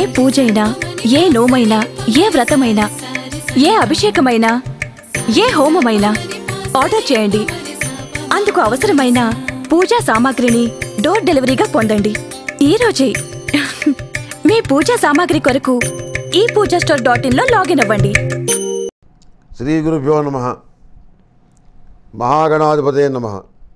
పూజైనా ఏ నోమైనా ఏ వ్రతమైనా ఏ అభిషేకమైనా ఏ హోమమైనా ఆర్డర్ చేయండి అందుకు అవసరమైన పూజా సామాగ్రిని డోర్ డెలివరీగా పొందండి ఈ రోజే మీ పూజా సామాగ్రి కొరకు ఈ పూజా స్టోర్ డాట్ ఇన్లో లాగిన్ అవ్వండి శ్రీ గురుభ్యో నమ మహాగణాధిపతే నమ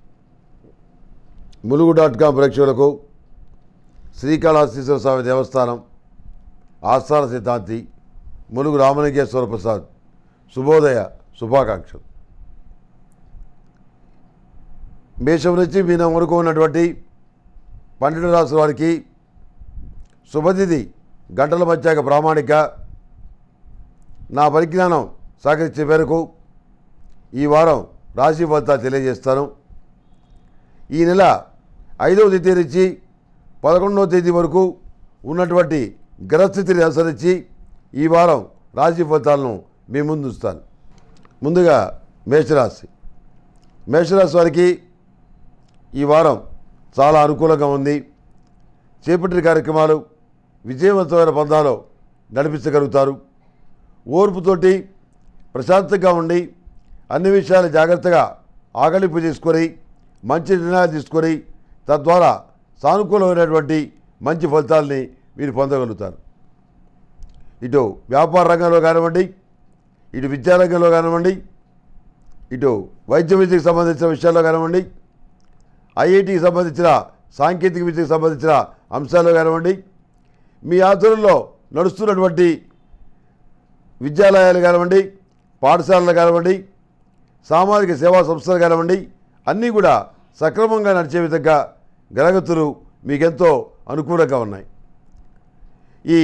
ములుగు డాట్ కాం ప్రేక్షకులకు శ్రీకాళహస్తీశ్వర స్వామి దేవస్థానం ఆస్థాన సిద్ధాంతి ములుగు రామలింగేశ్వర ప్రసాద్ శుభోదయ శుభాకాంక్షలు మేషం నుంచి మీనం వరకు ఉన్నటువంటి పన్నెండు రాసుల వారికి శుభతిథి గంటల మధ్యాక ప్రామాణిక నా పరిజ్ఞానం సహకరించే మేరకు ఈ వారం రాశి ఫలితాలు తెలియజేస్తాను ఈ నెల ఐదవ తేదీ నుంచి పదకొండవ తేదీ వరకు ఉన్నటువంటి గ్రహస్థితిని అనుసరించి ఈ వారం రాశి ఫలితాలను మీ ముందు ఉంచుతాను ముందుగా మేషరాశి మేషరాశి వారికి ఈ వారం చాలా అనుకూలంగా ఉంది చేపట్టిన కార్యక్రమాలు విజయవంతమైన పందాలో నడిపించగలుగుతారు ఓర్పుతోటి ప్రశాంతంగా ఉండి అన్ని విషయాలు జాగ్రత్తగా ఆకలింపు చేసుకొని మంచి నిర్ణయాలు తీసుకొని తద్వారా సానుకూలమైనటువంటి మంచి ఫలితాలని మీరు పొందగలుగుతారు ఇటు వ్యాపార రంగంలో కానివ్వండి ఇటు విద్యారంగంలో కానివ్వండి ఇటు వైద్య విద్యకు సంబంధించిన విషయాల్లో కానివ్వండి ఐఐటికి సంబంధించిన సాంకేతిక విద్యకు సంబంధించిన అంశాల్లో కానివ్వండి మీ ఆధ్వర్యంలో నడుస్తున్నటువంటి విద్యాలయాలు కానివ్వండి పాఠశాలలు కానివ్వండి సామాజిక సేవా సంస్థలు కానివ్వండి అన్నీ కూడా సక్రమంగా నడిచే విధంగా గ్రహగతులు మీకెంతో అనుకూలంగా ఉన్నాయి ఈ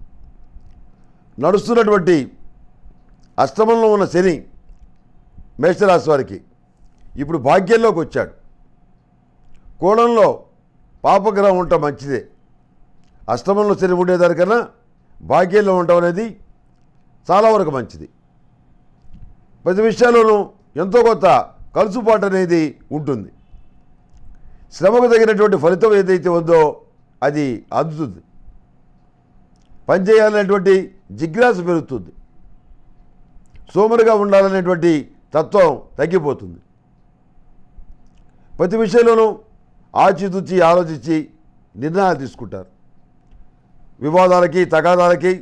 నడుస్తున్నటువంటి అష్టమంలో ఉన్న శని మేషరాశి వారికి ఇప్పుడు భాగ్యంలోకి వచ్చాడు కోణంలో పాపగ్రహం ఉండటం మంచిదే అష్టమంలో శని ఉండేదానికన్నా భాగ్యంలో ఉండటం అనేది చాలా వరకు మంచిది ప్రతి విషయాల్లోనూ ఎంతో కొంత కలుసుబాటు అనేది ఉంటుంది శ్రమకు తగినటువంటి ఫలితం ఏదైతే ఉందో అది అందుతుంది పనిచేయాలనేటువంటి జిజ్ఞాస పెరుగుతుంది సోమరుగా ఉండాలనేటువంటి తత్వం తగ్గిపోతుంది ప్రతి విషయంలోనూ ఆచితూచి ఆలోచించి నిర్ణయాలు తీసుకుంటారు వివాదాలకి తగాదాలకి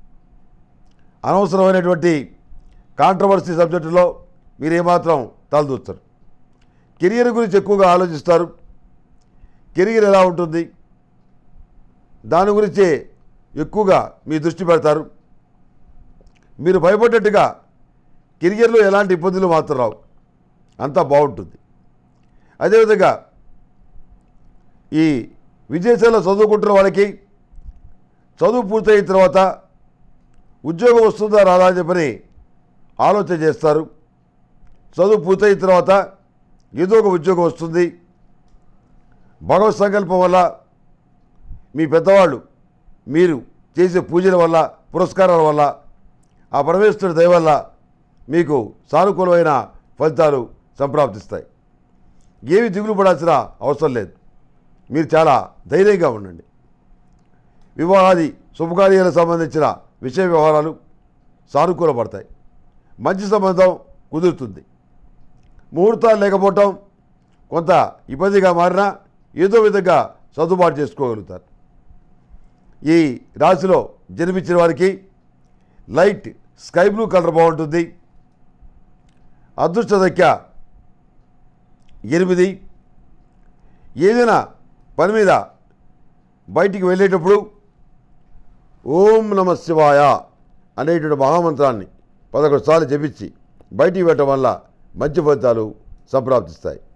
అనవసరమైనటువంటి కాంట్రవర్సీ సబ్జెక్టులో మీరు ఏమాత్రం తలదూస్తారు కెరియర్ గురించి ఎక్కువగా ఆలోచిస్తారు కెరియర్ ఎలా ఉంటుంది దాని గురించే ఎక్కువగా మీ దృష్టి పెడతారు మీరు భయపడ్డట్టుగా కెరియర్లో ఎలాంటి ఇబ్బందులు మాత్రం రావు అంతా బాగుంటుంది అదేవిధంగా ఈ విదేశాల్లో చదువుకుంటున్న వాళ్ళకి చదువు పూర్తయిన తర్వాత ఉద్యోగం వస్తుందా రాదా అని చెప్పని ఆలోచన చేస్తారు చదువు పూర్తయిన తర్వాత ఏదో ఒక ఉద్యోగం వస్తుంది భగవత్ సంకల్పం వల్ల మీ పెద్దవాళ్ళు మీరు చేసే పూజల వల్ల పురస్కారాల వల్ల ఆ పరమేశ్వరుడి దయ వల్ల మీకు సానుకూలమైన ఫలితాలు సంప్రాప్తిస్తాయి ఏమి దిగులు పడాల్సిన అవసరం లేదు మీరు చాలా ధైర్యంగా ఉండండి వివాహాది శుభకార్యాలకు సంబంధించిన విషయ వ్యవహారాలు సానుకూలపడతాయి మంచి సంబంధం కుదురుతుంది ముహూర్తాలు లేకపోవటం కొంత ఇబ్బందిగా మారినా ఏదో విధంగా సర్దుబాటు చేసుకోగలుగుతారు ఈ రాశిలో జన్మించిన వారికి లైట్ స్కై బ్లూ కలర్ బాగుంటుంది అదృష్ట సంఖ్య ఎనిమిది ఏదైనా పని మీద బయటికి వెళ్ళేటప్పుడు ఓం నమ శివాయ అనేటువంటి మహామంత్రాన్ని పదకొండు సార్లు జపించి బయటికి పెట్టడం వల్ల మంచి ఫలితాలు సంప్రాప్తిస్తాయి